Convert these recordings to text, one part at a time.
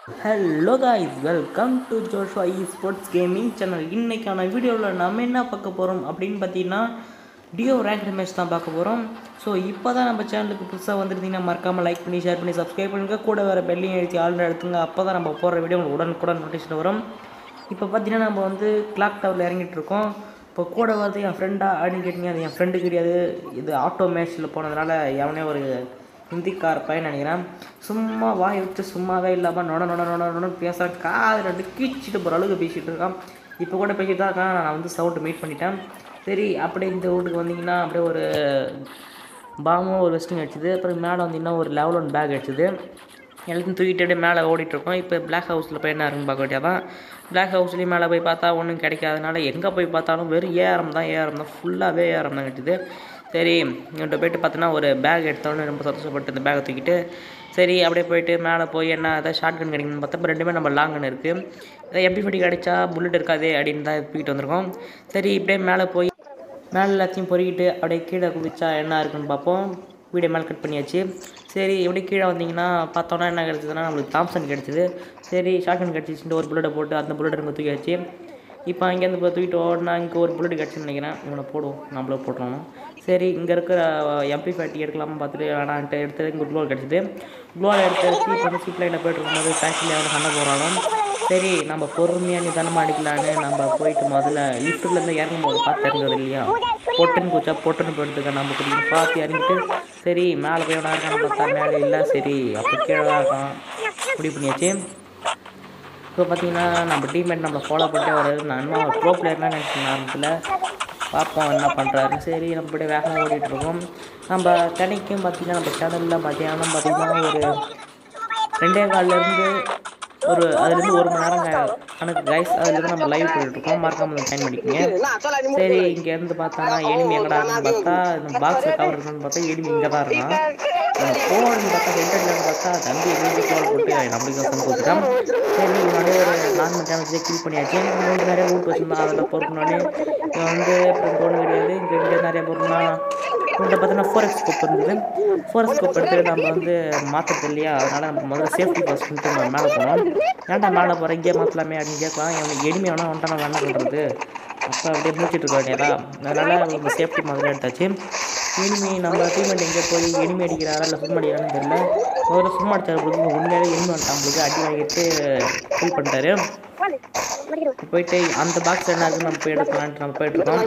Hello guys welcome to Joshua e sports gaming channel இன்றைக்கான வீடியோவில் நம்ம என்ன பார்க்க போகிறோம் அப்படின்னு பார்த்தீங்கன்னா டியோ ரேங்க் மேட்ச் தான் பார்க்க போகிறோம் ஸோ இப்போ தான் நம்ம சேனலுக்கு புதுசாக வந்துருந்தீங்கன்னா மறக்காமல் லைக் பண்ணி ஷேர் பண்ணி சப்ஸ்கிரைப் பண்ணுங்க கூட வேறு பெல்லையும் எழுதி ஆல்ரெடி எடுத்துங்க அப்போ தான் நம்ம போடுற வீடியோ உங்களுக்கு உடனுக்குடன் நோட்டிஃபிகேஷன் வரும் இப்போ பார்த்தீங்கன்னா நம்ம வந்து கிளாக் டவரில் இறங்கிட்டு இருக்கோம் இப்போ கூட வந்து என் ஃப்ரெண்டா அப்படின்னு கேட்டிங்க அது என் ஃப்ரெண்டு கிடையாது இது ஆட்டோ மேட்ச்சில் போனதுனால எவனே ஒரு ஹிந்திக்கார பையன் நினைக்கிறேன் சும்மா வாய் வச்சு சும்மாவே இல்லாமல் நொட நொட நொட நொட பேசுகிறான் காது ரெண்டு கீச்சிட்டு போகிற அளவுக்கு பேசிகிட்டு இருக்கான் இப்போ கூட பேசிட்டு தான் இருக்கான் நான் வந்து சவுண்டு மீட் பண்ணிட்டேன் சரி அப்படியே இந்த வீட்டுக்கு வந்தீங்கன்னா அப்படியே ஒரு பாமும் ஒரு வெஸ்டிங் அடிச்சுது அப்புறம் மேலே வந்தீங்கன்னா ஒரு லெவல் ஒன் பேக் அடிச்சுது எல்லாத்தையும் தூக்கிட்டு அப்படியே மேலே ஓடிட்டுருக்கோம் இப்போ பிளாக் ஹவுஸில் போய் என்ன இருக்குன்னு பார்க்க வேண்டியதான் பிளாக் ஹவுஸ்லேயும் மேலே போய் பார்த்தா ஒன்றும் கிடைக்காதனால எங்கே போய் பார்த்தாலும் வெறும் ஏஆரம் தான் ஏஆரம் தான் ஃபுல்லாகவே ஏஆரம் தான் கட்டுது சரி இவன்கிட்ட போயிட்டு பார்த்தோன்னா ஒரு பேக் எடுத்தோன்னு ரொம்ப சந்தோஷப்பட்டு இந்த பேக்கை தூக்கிட்டு சரி அப்படியே போயிட்டு மேலே போய் என்ன ஏதாவது ஷார்ட் கன் கிடைக்கணும்னு பார்த்தா இப்போ ரெண்டுமே நம்ம லாங் கன் இருக்குது இதை எம்பி ஃபட்டி கிடைச்சா புல்லட் இருக்காது அப்படின்னு தான் தூக்கிட்டு வந்திருக்கோம் சரி இப்படியே மேலே போய் மேலே எல்லாத்தையும் பொறுக்கிட்டு அப்படியே கீழே குதிச்சா என்ன இருக்குன்னு பார்ப்போம் வீடியோ மேலே கட் பண்ணியாச்சு சரி எப்படி கீழே வந்தீங்கன்னா பார்த்தோன்னா என்ன கிடச்சதுன்னா நம்மளுக்கு தாம்சன் கிடச்சிது சரி ஷார்ட்கன் கிடச்சிச்சுட்டு ஒரு புல்லட்டை போட்டு அந்த புல்லட் எனக்கு தூக்கியாச்சு இப்போ அங்கேருந்து இப்போ தூக்கிட்டு ஓடினா இங்கே ஒரு புல்லட் கிடச்சுன்னு நினைக்கிறேன் இவனை போடுவோம் நம்மள போட்டுருவோம் சரி இங்கே இருக்கிற எம்பி ஃபேட்டி எடுக்கலாமா பார்த்துட்டு வேணான்ட்டு எடுத்து இங்கே ஒரு க்ளோல் கிடச்சிது க்ளோவில் எடுத்து வச்சு இப்போ வந்து சீப் லைனில் போயிட்டு இருக்கும்போது ஃபேக்ட்ரியில் வந்து சண்டை போடுறாங்க சரி நம்ம பொறுமையாக நிதானமாக அடிக்கலான்னு நம்ம போயிட்டு முதல்ல லிஃப்ட்லேருந்து இறங்கும் போது பார்த்து இறங்குறது இல்லையா பொட்டுன்னு குச்சா பொட்டுன்னு போயிட்டு நம்ம குடிக்க பார்த்து இறங்கிட்டு சரி மேலே போய் வேணா இருக்கான்னு பார்த்தா மேலே இல்லை சரி அப்போ கீழே தான் இருக்கான் முடிவு பண்ணியாச்சு இப்போ பார்த்தீங்கன்னா நம்ம டீம்மேட் நம்மளை ஃபாலோ பண்ணிட்டே வர்றது நான் இன்னும் ஒரு ப்ரோ பிளேயர்லாம் நினச்சேன் ஆரம்பத்தில் பார்ப்போம் என்ன பண்ணுறாரு சரி நம்ம இப்படியே வேகமாக ஓடிட்டு இருக்கோம் நம்ம தினைக்கும் பார்த்தீங்கன்னா நம்ம சேனலில் மத்தியானம் பார்த்தீங்கன்னா ஒரு ரெண்டே கால்லேருந்து ஒரு அதுலேருந்து ஒரு மணி நேரம் க- கணக்கு கைஸ் அதுலேருந்து நம்ம லைவ் போட்டுருக்கோம் மறக்காம ஜாயின் பண்ணிக்கோங்க சரி இங்கேருந்து பார்த்தோன்னா எனிமி எங்கடா இருக்குன்னு பார்த்தா இந்த பாக்ஸில் கவர் இருக்குன்னு பார்த்தா எனிமி இங்கே தான் இருக்கான் போகணும்னு பார்த்தா ஹெட்லன்னு பார்த்தா தம்பி எங்களுக்கு கால் போட்டு நம்மளுக்கு தான் கொடுத்துட்டான் சரி இவனோட ஒரு நாலு மணி நேரம் வச்சு கில் பண்ணியாச்சு இவனுக்கு நிறைய ஊட்டு வச்சுருந்தான் அதில் பொறுக்கணுன்னே இவன் வந்து இப்போ போன கிடையாது இங்கே இங்கே நிறைய பொருள்னா இவன்கிட்ட பார்த்தீங்கன்னா ஃபோர் எக்ஸ் ஸ்கோப் இருந்தது ஃபோர் எக்ஸ் ஸ்கோப் எடுத்து நம்ம வந்து மாற்றுறது இல்லையா அதனால் நம்ம முதல்ல சேஃப்டி ஃபஸ்ட்டு நம்ம மேலே போனோம் ஏன்டா மேலே போகிற இங்கே மாற்றலாமே அப்படின்னு கேட்கலாம் இவனுக்கு எளிமை வேணா வந்துட்டா நம்ம என்ன பண்ணுறது அப்போ அப்படியே முடிச்சிட்டு இருக்க வேண்டியதா அதனால் நம்ம சேஃப்டி முதல்ல எடுத்தாச்சு எனிமி நம்ம டீமெண்ட் எங்கே போய் எனிமி அடிக்கிறாரா இல்லை சும்மா அடிக்கிறான்னு தெரியல முதல்ல சும்மா அடிச்சாரு பொழுது உண்மையாலே எனிமி வந்துட்டான் நம்மளுக்கு அடி வாங்கிட்டு ஃபீல் பண்ணிட்டாரு போயிட்டு அந்த பாக்ஸ் என்ன இருக்குன்னு நம்ம போய் எடுக்கலான்ட்டு நம்ம போயிட்டு இருக்கோம்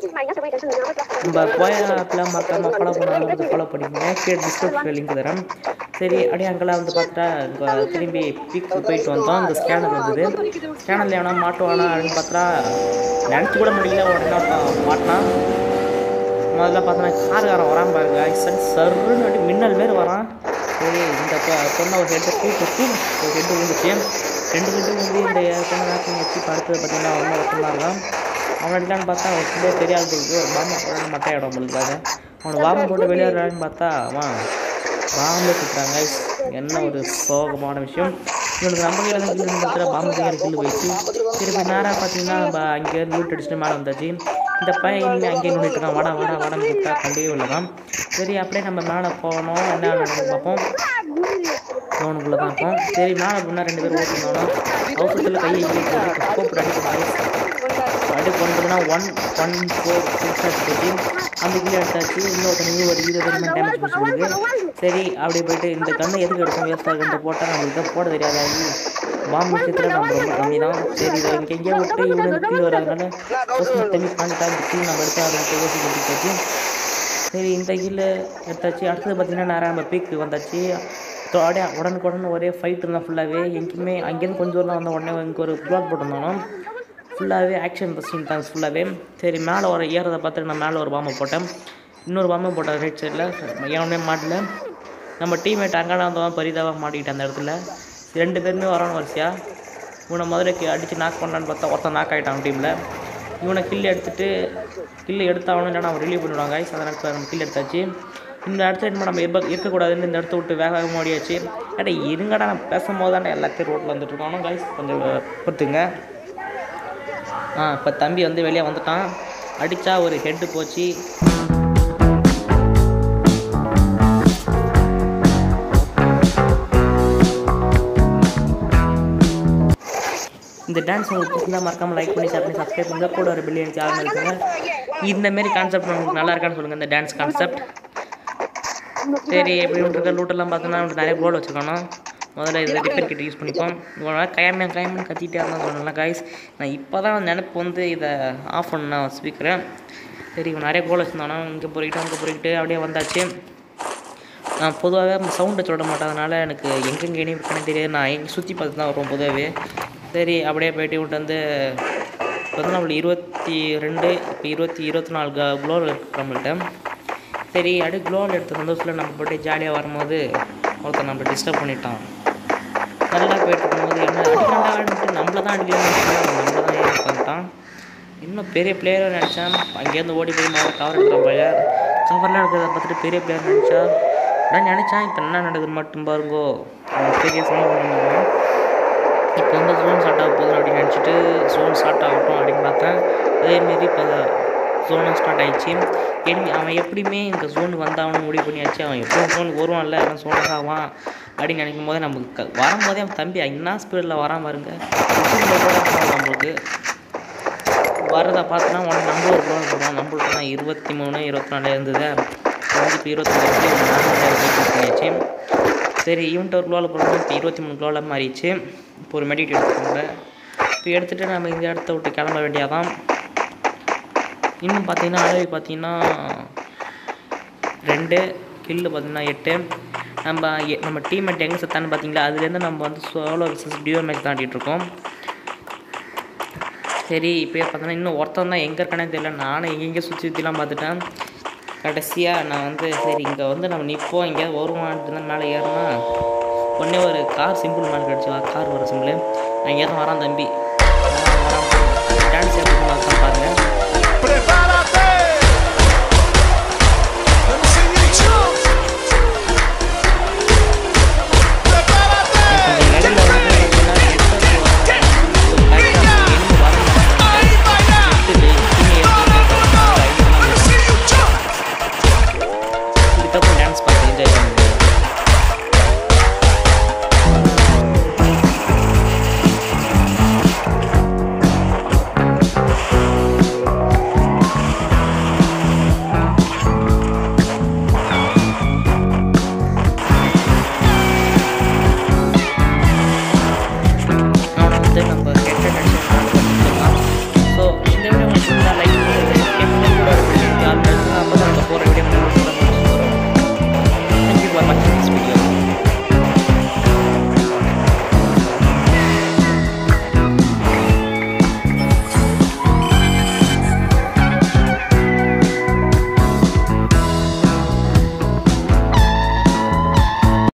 நம்ம கோயிலில் மறக்காம ஃபாலோ பண்ணாலும் வந்து ஃபாலோ பண்ணிக்கோங்க கீழே டிஸ்கிரிப்ஷனில் லிங்க் தரேன் சரி அப்படியே அங்கெல்லாம் வந்து பார்த்தா இங்கே திரும்பி பீக்கு போயிட்டு வந்தோம் இந்த ஸ்கேனர் வந்தது ஸ்கேனரில் எவனா மாட்டுவானா அப்படின்னு பார்த்தா நினச்சி கூட முடியல உடனே ஒருத்தன் மாட்டினான் முதல்ல பார்த்தோன்னா கார்காரன் வரான் பாருங்க சரி சருன்னு அப்படி மின்னல் மாரி வரான் சரி இந்த பொ- பொண்ணை ஒரு ஹெட்டை தூக்கிட்டு ஒரு ஹெட்டு விழுந்துச்சு ரெண்டு ஹெட்டு வந்து இந்த பொண்ணை வேக்சின் வச்சு படுத்தது பார்த்தீங்கன்னா ஒன்றும் ஒருத்தம் தான் இருக்கான் அவன் அடிக்கலான்னு பார்த்தா அவன் ரொம்ப பெரிய ஆள் போகுது ஒரு பாம்பை போட மட்டை இடம் உங்களுக்கு அவனை பாம்பை போட்டு வெளியேறான்னு பார்த்தா அவன் பாம்பை சுட்டுறாங்க என்ன ஒரு சோகமான விஷயம் இவனுக்கு நம்ம கையில் தான் கில்லு இருக்கிற பாம்பு கையில் கில்லு போயிடுச்சு திருப்பி நேராக பார்த்தீங்கன்னா நம்ம அங்கேருந்து லூட் அடிச்சுட்டு மேலே வந்தாச்சு இந்த பையன் இனிமே அங்கேயே நின்றுட்டு இருக்கான் வாடா வாடா வாடான்னு கூப்பிட்டா கண்டே உள்ளதான் சரி அப்படியே நம்ம மேலே போகணும் என்ன நடக்குதுன்னு பார்ப்போம் ஃபோனுக்குள்ளே தான் இருக்கும் சரி மேலே அப்படின்னா ரெண்டு பேரும் ஓட்டினாலும் அவசரத்தில் கையை கீழே போட்டு ஸ்கோப் அடிக்க அடி கொண்டதுன்னா ஒன் ஒன் ஃபோர் சிக்ஸ் அடிச்சு அந்த கீழே எடுத்தாச்சு இன்னொருத்தனுக்கு ஒரு இருபது டேமேஜ் பிடிச்சிருக்கு சரி அப்படியே போயிட்டு இந்த கண்ணை எதுக்கு எடுக்கும் வேஸ்ட்டாக கண்டு போட்டால் நம்மளுக்கு தான் போட தெரியாதாகி பாம்பு விஷயத்தில் நம்ம ரொம்ப கம்மி தான் சரி இதை இங்கே எங்கேயோ விட்டு இவனுக்கு கீழே வராதனால ஃபஸ்ட்டு தண்ணி பண்ணிட்டா இந்த கீழ் நம்ம எடுத்து அதை விட்டு ஓசி கட்டிச்சாச்சு சரி இந்த கீழே எடுத்தாச்சு அடுத்தது பார்த்தீங்கன்னா நேராக நம்ம பீக்கு வந்தாச்சு அப்படியே உடனுக்குடன் ஒரே ஃபைட் இருந்தால் ஃபுல்லாகவே எங்கேயுமே அங்கேருந்து கொஞ்சம் தூரம் வந்த உடனே இங்கே ஒரு ப்ளாக் போட்டிருந்தாலும் ஃபுல்லாகவே ஆக்ஷன் சீன் தான் ஃபுல்லாகவே சரி மேலே ஒரு ஏறதை பார்த்துட்டு நான் மேலே ஒரு பாம்பை போட்டேன் இன்னொரு பாம்பை போட்டேன் ரைட் சைடில் எவனே மாட்டல நம்ம டீம்மேட் அங்கான வந்தவன் பரிதாபாக மாட்டிக்கிட்டேன் அந்த இடத்துல ரெண்டு பேருமே வரணும் வரிசையாக இவனை முதல்ல அடித்து நாக் பண்ணலான்னு பார்த்தா ஒருத்தன் நாக் ஆகிட்டான் டீமில் இவனை கில் எடுத்துட்டு கில் எடுத்தாவணும் இல்லைன்னா அவன் ரிலீவ் பண்ணிவிடுவாங்க guys. அதனால் இப்போ நம்ம கில் எடுத்தாச்சு இந்த இடத்துல என்ன நம்ம இருக்க இருக்கக்கூடாதுன்னு இந்த இடத்த விட்டு வேக வேகமாக ஓடியாச்சு அடே இருங்கடா நான் பேசும்போது தானே எல்லாத்தையும் ரோட்டில் வந்துட்டு இருக்கானோ கைஸ் கொஞ்சம் பொறுத்துங்க ஆ இப்போ தம்பி வந்து வெளியே வந்துட்டான் அடித்தா ஒரு ஹெட்டு போச்சு இந்த டான்ஸ் உங்களுக்கு பிடிச்சிருந்தா மறக்காமல் லைக் பண்ணி ஷேர் பண்ணி சப்ஸ்கிரைப் பண்ணுங்க கூட ஒரு பில்லியன் சேனல் இருக்குங்க இந்த மாரி கான்செப்ட் உங்களுக்கு நல்லா இருக்கான்னு சொல்லுங்கள் இந்த டான்ஸ் கான்செப்ட் சரி எப்படி இருக்க லூட்டெல்லாம் பார்த்தோன்னா நிறைய கோல் வச்சுருக்கணும் முதல்ல இதில் ரிப்பேர் கிட்ட யூஸ் பண்ணிப்போம் இவ்வளோ நேரம் கயமே கயமே கத்திட்டே இருந்தால் சொல்லலாம் காய்ஸ் நான் இப்போ தான் நினப்பு வந்து இதை ஆஃப் பண்ண ஸ்பீக்கரை சரி இவன் நிறைய கோல் வச்சுருந்தானா இங்கே பொறிக்கிட்டு அங்கே பொறிக்கிட்டு அப்படியே வந்தாச்சு நான் பொதுவாகவே சவுண்டை சொல்ல மாட்டேன் அதனால் எனக்கு எங்கெங்கே இனி இருக்கணும் தெரியாது நான் எங்கே சுற்றி பார்த்து தான் வருவேன் பொதுவாகவே சரி அப்படியே போயிட்டு விட்டு வந்து இப்போ வந்து நம்மளுக்கு இருபத்தி ரெண்டு இப்போ இருபத்தி இருபத்தி நாலு க குளோர் இருக்கு நம்மள்கிட்ட சரி அப்படியே குளோவில் எடுத்த சந்தோஷத்தில் நம்ம போட்டு ஜாலியாக வரும்போது ஒருத்தர் நம்ம டிஸ்டர்ப் பண்ணிட்டான் நல்லா போயிட்டு இருக்கும்போது என்ன அடிக்கலான்ட்டு நம்மள தான் அடிக்கலாம்னு நம்மள தான் ஏறி உட்காந்துட்டான் இன்னும் பெரிய பிளேயராக நினச்சான் அங்கேருந்து ஓடி போய் மேலே கவர் எடுக்கிற பையன் கவர்லாம் எடுக்கிறத பார்த்துட்டு பெரிய பிளேயர் நினச்சா நான் நினச்சேன் இப்போ என்ன நடக்குது மட்டும் பாருங்கோ அவன் பெரிய சவுண்ட் பண்ணுவாங்க இப்போ வந்து ஜோன் ஸ்டார்ட் ஆக போகுது அப்படின்னு நினச்சிட்டு ஜோன் ஸ்டார்ட் ஆகட்டும் அப்படின்னு பார்த்தேன் அதேமாரி இப்போ ஜோனாக ஸ்டார்ட் ஆயிடுச்சு என் அவன் எப்படியுமே இந்த ஜோன் வந்தாவனு முடிவு பண்ணியாச்சு அவன் எப்பவும் ஜோனுக்கு வருவான்ல அவன் ஜோனாக ஆவான் அப்படின்னு நினைக்கும் போதே நமக்கு க வரும்போதே அவன் தம்பி என்ன ஸ்பீடில் வரான் பாருங்க நம்மளுக்கு வரதை பார்த்தோன்னா உடனே நம்ம ஒரு க்ளோன் போடுவோம் நம்மளுக்கு தான் இருபத்தி மூணு இருபத்தி நாலு இருந்தது வந்து இப்போ இருபத்தி நாலு பண்ணியாச்சு சரி இவன்ட்டு ஒரு க்ளோவில் போடுறோம் இப்போ இருபத்தி மூணு க்ளோவில் மாறிடுச்சு இப்போ ஒரு மெடிக்கேட் எடுத்துக்கோங்க இப்போ எடுத்துகிட்டு நம்ம இந்த இடத்த விட்டு கிளம்ப வேண்டியதான் இன்னும் பார்த்தீங்கன்னா அளவு பார்த்தீங்கன்னா ரெண்டு கில்லு பார்த்தீங்கன்னா எட்டு நம்ம எ- நம்ம டீம்மேட் எங்கே செத்தான்னு பார்த்தீங்களா அதுலேருந்து நம்ம வந்து சோலோ விசஸ் டியோ மேட்ச் தாண்டிட்டு இருக்கோம் சரி இப்போ பார்த்தோன்னா இன்னும் ஒருத்தன் தான் எங்கே இருக்கானே தெரியல நானும் எங்கெங்கே சுற்றி சுற்றிலாம் பார்த்துட்டேன் கடைசியாக நான் வந்து சரி இங்கே வந்து நம்ம நிற்போம் எங்கேயாவது வருவான்ட்டு தான் மேலே ஏறினா உடனே ஒரு கார் சிம்பிள் மேலே கிடச்சி கார் வர சிம்பிள் அங்கேயாவது வரான் தம்பி டான்ஸ் எப்படி பார்க்கலாம் பாருங்கள் Prepara